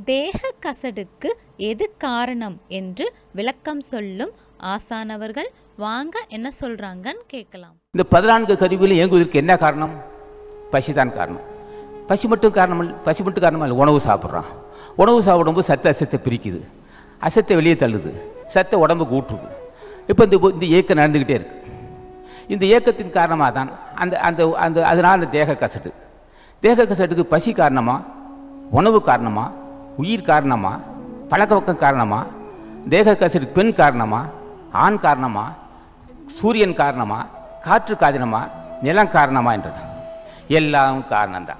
தேக கசடுக்கு எது காரணம் என்று விளக்கம் சொல்லும் ஆசானவர்கள் வாங்க என்ன சொல்றாங்கன்னு கேட்கலாம் இந்த பதினான்கு கருவிகளும் இயங்குவதற்கு என்ன காரணம் பசி தான் காரணம் பசி மட்டும் காரணம் இல்ல- பசி மட்டும் காரணம் இல்லை உணவு சாப்பிட்றான் உணவு சாப்பிடும்போது சத்து அசத்தை பிரிக்குது அசத்தை வெளியே தள்ளுது சத்தை உடம்புக்கு ஊற்றுது இப்போ இந்த இந்த இயக்கம் நடந்துக்கிட்டே இருக்கு இந்த இயக்கத்தின் காரணமாக தான் அந்த அந்த அந்த அதனால் அந்த தேக கசடு தேக கசடுக்கு பசி காரணமா உணவு காரணமா உயிர் காரணமா பழக்க வழக்கம் காரணமா தேக கசடுக்கு பெண் காரணமா ஆண் காரணமா சூரியன் காரணமா காற்று காரணமா நிலம் காரணமா என்றன எல்லாம் காரணம்தான்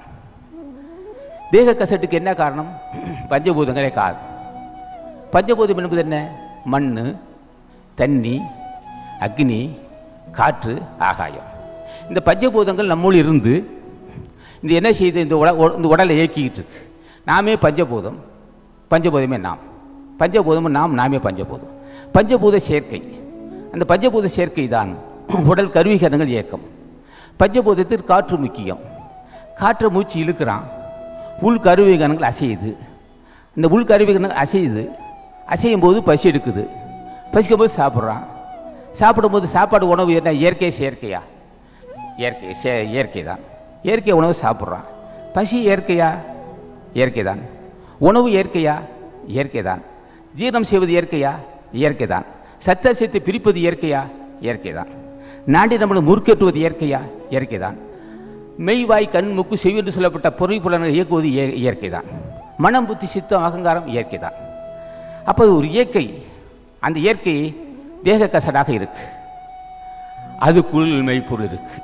தேக கசட்டுக்கு என்ன காரணம் பஞ்சபூதங்களே காரணம் பஞ்சபூதம் என்பது என்ன மண் தண்ணி அக்னி காற்று ஆகாயம் இந்த பஞ்சபூதங்கள் நம்முள் இருந்து இந்த என்ன செய்யுது இந்த உட உ- இந்த உடலை இயக்கிக்கிட்டு இருக்கு நாமே பஞ்சபூதம் பஞ்சபூதமே நாம் பஞ்சபூதமும் நாம் நாமே பஞ்சபூதம் பஞ்சபூத சேர்க்கை அந்த பஞ்சபூத சேர்க்கை தான் உடல் கருவிகரணங்கள் இயக்கம் பஞ்சபூதத்தில் காற்று முக்கியம் காற்றை மூச்சு இழுக்கிறான் உள் கருவிகரணங்கள் அசையுது இந்த உள் கருவிகரணங்கள் அசையுது அசையும் போது பசி எடுக்குது பசிக்கும் போது சாப்பிட்றான் சாப்பிடும்போது சாப்பாடு உணவு என்ன இயற்கை செயற்கையா இயற்கை சே இயற்கை தான் இயற்கை உணவு சாப்பிட்றான் பசி இயற்கையா இயற்கை தான் உணவு இயற்கையா இயற்கை தான் ஜீரணம் செய்வது இயற்கையா இயற்கை தான் சத்த சத்தை பிரிப்பது இயற்கையா இயற்கை தான் நாடி நம்மளை முறுக்கேற்றுவது இயற்கையா இயற்கை தான் மெய் வாய் கண் மூக்கு செவி என்று சொல்லப்பட்ட பொருள் புலன்கள் இயக்குவது இய- இயற்கை தான் மனம் புத்தி சித்தம் அகங்காரம் இயற்கை தான் அப்போ ஒரு இயற்கை அந்த இயற்கை தேக கசடாக இருக்கு அதுக்குள் மெய்ப்பொருள் இருக்கு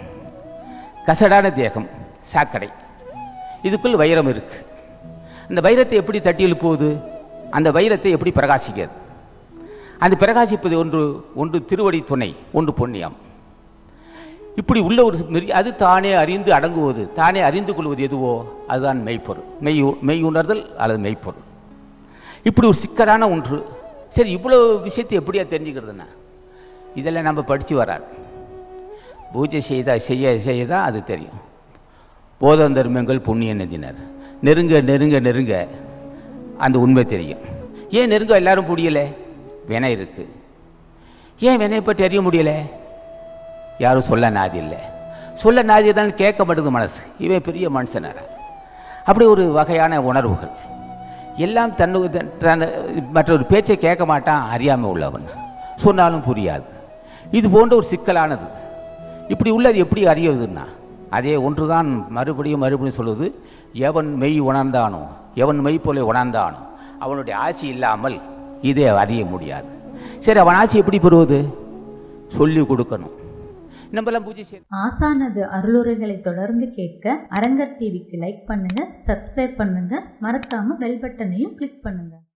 கசடான தேகம் சாக்கடை இதுக்குள் வைரம் இருக்கு அந்த வைரத்தை எப்படி தட்டி எழுப்புவது அந்த வைரத்தை எப்படி பிரகாசிக்கிறது அந்த பிரகாசிப்பது ஒன்று ஒன்று திருவடி துணை ஒன்று புண்ணியம் இப்படி உள்ள ஒரு மெரி- அது தானே அறிந்து அடங்குவது தானே அறிந்து கொள்வது எதுவோ அதுதான் மெய்ப்பொருள் மெய் உ- மெய் உணர்தல் அல்லது மெய்ப்பொருள் இப்படி ஒரு சிக்கலான ஒன்று சரி இவ்வளோ விஷயத்தை எப்படியா தெரிஞ்சுக்கிறதுன்னா இதெல்லாம் நம்ம படித்து வராது பூஜை செய்த செய்ய செய்ய தான் அது தெரியும் போதம் தர்மங்கள் புண்ணிய நதினர் நெருங்க நெருங்க நெருங்க அந்த உண்மை தெரியும் ஏன் நெருங்க எல்லாரும் முடியலை வினை இருக்கு ஏன் வினையை பற்றி அறிய முடியலை யாரும் சொல்ல நாதி இல்லை சொல்ல நாதி தான் கேட்க மாட்டேங்குது மனசு இவன் பெரிய மனுஷனார அப்படி ஒரு வகையான உணர்வுகள் எல்லாம் தன்னு தன் தன் மற்றொரு பேச்சை கேட்க மாட்டான் அறியாமல் உள்ளவன் சொன்னாலும் புரியாது இது போன்ற ஒரு சிக்கலானது இப்படி உள்ளது எப்படி அறியறதுன்னா அதே ஒன்றுதான் மறுபடியும் மறுபடியும் சொல்வது எவன் மெய் உணர்ந்தானோ எவன் மெய் போல உணர்ந்தானோ அவனுடைய ஆசி இல்லாமல் இதை அறிய முடியாது சரி அவன் ஆசி எப்படி பெறுவது சொல்லி கொடுக்கணும் நம்மலாம் பூஜை செய்ய ஆசானது அருளுரைகளை தொடர்ந்து கேட்க அரங்கர் டிவிக்கு லைக் பண்ணுங்க சப்ஸ்கிரைப் பண்ணுங்க மறக்காம பெல் பட்டனையும் கிளிக் பண்ணுங்க